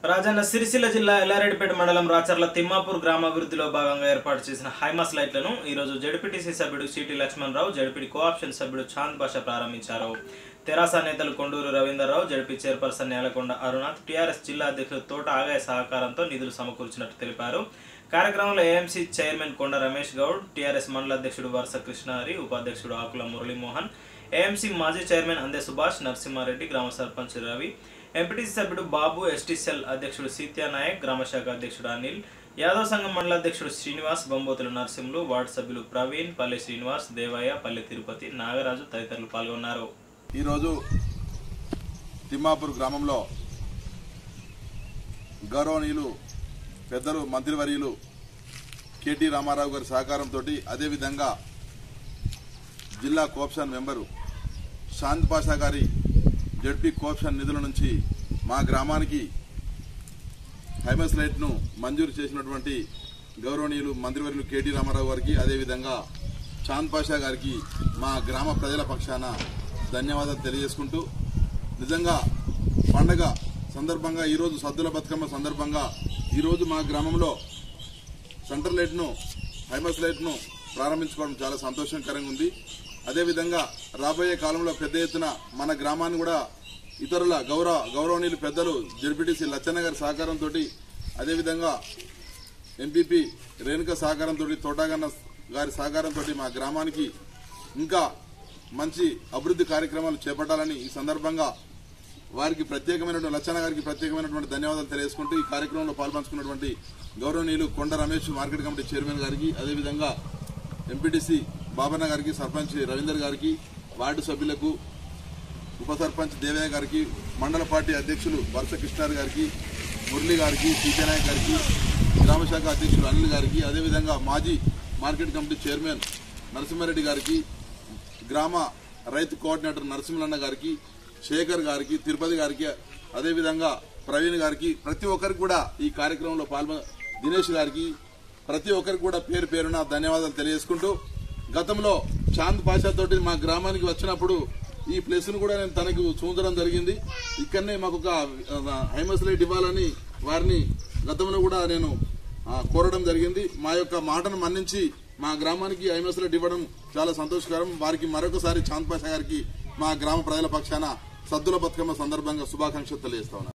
రాజన్న సిరిసిల్ల జిల్లా ఎల్లారెడ్డిపేట మండలం రాచర్ల తిమ్మాపూర్ గ్రామాభివృద్ధిలో భాగంగా ఏర్పాటు చేసిన హైమాస్ లైట్లను ఈరోజు జడ్పీటీసీ సభ్యుడు సిటీ లక్ష్మణరావు జడ్పీ కోఆప్షన్ సభ్యుడు చాంద్ బాషా ప్రారంభించారు తెరాస నేతలు Konduru Ravinder Rao ZP chairperson Nelakonda Arunath TRS జిల్లా అధ్యక్షుడు తోట ఆగాయ సహకారంతో నిధులు సమకూర్చినట్టు తెలిపారు కార్యక్రమంలో ఏఎంసీ చైర్మన్ కొండ రమేష్ గౌడ్ టీఆర్ఎస్ మండల అధ్యక్షుడు వరుస కృష్ణారి ఉపాధ్యక్షుడు ఆకుల మురళీమోహన్ ఏఎంసీ మాజీ చైర్మన్ అందే సుభాష్ నరసింహారెడ్డి గ్రామ సర్పంచ్ రవి ఎంపీటీసీ సభ్యుడు బాబు ఎస్టీ సెల్ అధ్యక్షుడు సీత్యా నాయక్ గ్రామశాఖ అధ్యక్షుడు అనిల్ యాదవ్ సంఘం మండల అధ్యక్షుడు శ్రీనివాస్ బొంబోతుల నరసింహులు వార్డు సభ్యులు ప్రవీణ్ పల్లె శ్రీనివాస్ దేవయ్య పల్లె తిరుపతి నాగరాజు తదితరులు పాల్గొన్నారు ఈరోజు తిమ్మాపూర్ గ్రామంలో గౌరవనీయులు పెద్దలు మంత్రివర్యులు కేటీ రామారావు గారి సహకారంతో అదేవిధంగా జిల్లా కోఆప్షన్ మెంబరు శాంత్ పాషా గారి జడ్పీ కోఆప్షన్ నిధుల నుంచి మా గ్రామానికి హైమస్ లైట్ను మంజూరు చేసినటువంటి గౌరవనీయులు మంత్రివర్యులు కేటీ రామారావు గారికి అదేవిధంగా చాంద్ పాషా గారికి మా గ్రామ ప్రజల పక్షాన ధన్యవాదాలు తెలియజేసుకుంటూ నిజంగా పండగ సందర్భంగా ఈరోజు సద్దుల బతుకమ్మ సందర్భంగా ఈరోజు మా గ్రామంలో సెంటర్ లైట్ను హైమస్ లైట్ను ప్రారంభించుకోవడం చాలా సంతోషకరంగా ఉంది అదేవిధంగా రాబోయే కాలంలో పెద్ద ఎత్తున మన గ్రామాన్ని కూడా ఇతరుల గౌరవ గౌరవనీయులు పెద్దలు జడ్పీటీసీ లచ్చన్న గారి సహకారంతో అదేవిధంగా ఎంపీపీ రేణుక సహకారంతో తోటాగన్న గారి సహకారంతో మా గ్రామానికి ఇంకా మంచి అభివృద్ధి కార్యక్రమాలు చేపట్టాలని ఈ సందర్భంగా వారికి ప్రత్యేకమైనటువంటి లచ్చన్న గారికి ప్రత్యేకమైనటువంటి ధన్యవాదాలు తెలియజేసుకుంటూ ఈ కార్యక్రమంలో పాల్పంచుకున్నటువంటి గౌరవనీయులు కొండ రమేష్ మార్కెట్ కమిటీ చైర్మన్ గారికి అదేవిధంగా ఎంపీటీసీ బాబన్న గారికి సర్పంచ్ రవీందర్ గారికి వార్డు సభ్యులకు ఉప సర్పంచ్ దేవయ్య గారికి మండల పార్టీ అధ్యక్షులు వరుస కృష్ణార్ గారికి మురళి గారికి సీతానాయక్ గారికి గ్రామశాఖ అధ్యక్షులు అనిల్ గారికి అదేవిధంగా మాజీ మార్కెట్ కమిటీ చైర్మన్ నరసింహారెడ్డి గారికి గ్రామ రైతు కోఆర్డినేటర్ నరసింహన్న గారికి శేఖర్ గారికి తిరుపతి గారికి అదేవిధంగా ప్రవీణ్ గారికి ప్రతి ఒక్కరికి కూడా ఈ కార్యక్రమంలో పాల్గొ దినేష్ గారికి ప్రతి ఒక్కరికి కూడా పేరు పేరున ధన్యవాదాలు తెలియజేసుకుంటూ గతంలో చాంద్ పాషా తోటి మా గ్రామానికి వచ్చినప్పుడు ఈ ప్లేస్ ను కూడా నేను తనకు చూంచడం జరిగింది ఇక్కడనే మాకు ఒక హైమస్ లైట్ ఇవ్వాలని వారిని గతంలో కూడా నేను ఆ, కోరడం జరిగింది మా యొక్క మాటను మన్నించి మా గ్రామానికి ఐఎంఎస్ లైట్ ఇవ్వడం చాలా సంతోషకరం వారికి మరొకసారి చాంద్ పాషా గారికి మా గ్రామ ప్రజల పక్షాన సద్దుల బతుకమ్మ సందర్భంగా శుభాకాంక్షలు తెలియజేస్తా ఉన్నాను